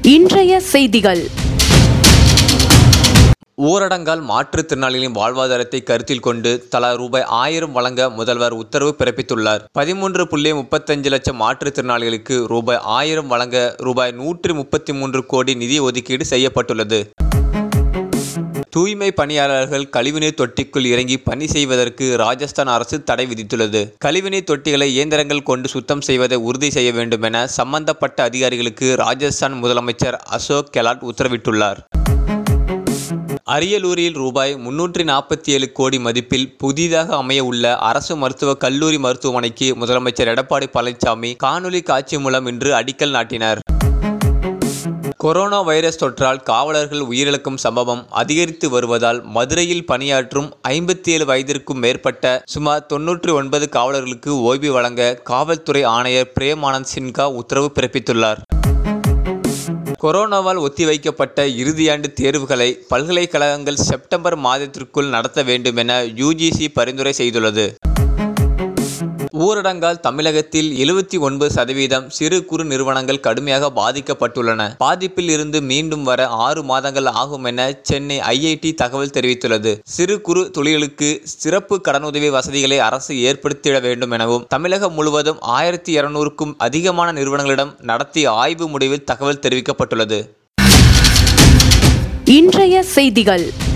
இன்றைய செய்திகள் ஊரடங்கால் மாற்றுத்திறனாளிகளின் வாழ்வாதாரத்தை கருத்தில் கொண்டு தலா ரூபாய் ஆயிரம் வழங்க முதல்வர் உத்தரவு பிறப்பித்துள்ளார் பதிமூன்று புள்ளி முப்பத்தஞ்சு லட்சம் மாற்றுத்திறனாளிகளுக்கு ரூபாய் ஆயிரம் வழங்க ரூபாய் நூற்றி முப்பத்தி மூன்று கோடி நிதி ஒதுக்கீடு செய்யப்பட்டுள்ளது தூய்மை பணியாளர்கள் கழிவுநீர் தொட்டிக்குள் இறங்கி பணி செய்வதற்கு ராஜஸ்தான் அரசு தடை விதித்துள்ளது கழிவுநீர் தொட்டிகளை இயந்திரங்கள் கொண்டு சுத்தம் செய்வதை உறுதி செய்ய வேண்டும் என சம்பந்தப்பட்ட அதிகாரிகளுக்கு ராஜஸ்தான் முதலமைச்சர் அசோக் கெலாட் உத்தரவிட்டுள்ளார் அரியலூரில் ரூபாய் முன்னூற்றி நாற்பத்தி ஏழு கோடி மதிப்பில் புதிதாக அமைய உள்ள அரசு மருத்துவக் கல்லூரி மருத்துவமனைக்கு முதலமைச்சர் எடப்பாடி பழனிசாமி காணொலி காட்சி மூலம் இன்று அடிக்கல் நாட்டினார் கொரோனா வைரஸ் தொற்றால் காவலர்கள் உயிரிழக்கும் சம்பவம் அதிகரித்து வருவதால் மதுரையில் பணியாற்றும் ஐம்பத்தி ஏழு வயதிற்கும் மேற்பட்ட சுமார் தொன்னூற்றி ஒன்பது காவலர்களுக்கு ஓய்வு வழங்க காவல்துறை ஆணையர் பிரேமானந்த் சின்ஹா உத்தரவு பிறப்பித்துள்ளார் கொரோனாவால் ஒத்திவைக்கப்பட்ட இறுதியாண்டு தேர்வுகளை பல்கலைக்கழகங்கள் செப்டம்பர் மாதத்திற்குள் நடத்த வேண்டும் என யுஜிசி பரிந்துரை செய்துள்ளது ஊரடங்கால் தமிழகத்தில் எழுபத்தி ஒன்பது சதவீதம் சிறு குறு நிறுவனங்கள் கடுமையாக பாதிக்கப்பட்டுள்ளன பாதிப்பில் இருந்து மீண்டும் வர ஆறு மாதங்கள் ஆகும் என சென்னை ஐஐடி தகவல் தெரிவித்துள்ளது சிறு குறு தொழில்களுக்கு சிறப்பு கடனுதவி வசதிகளை அரசு ஏற்படுத்திட வேண்டும் எனவும் தமிழகம் முழுவதும் ஆயிரத்தி இருநூறுக்கும் அதிகமான நிறுவனங்களிடம் நடத்திய ஆய்வு முடிவில் தகவல் தெரிவிக்கப்பட்டுள்ளது இன்றைய செய்திகள்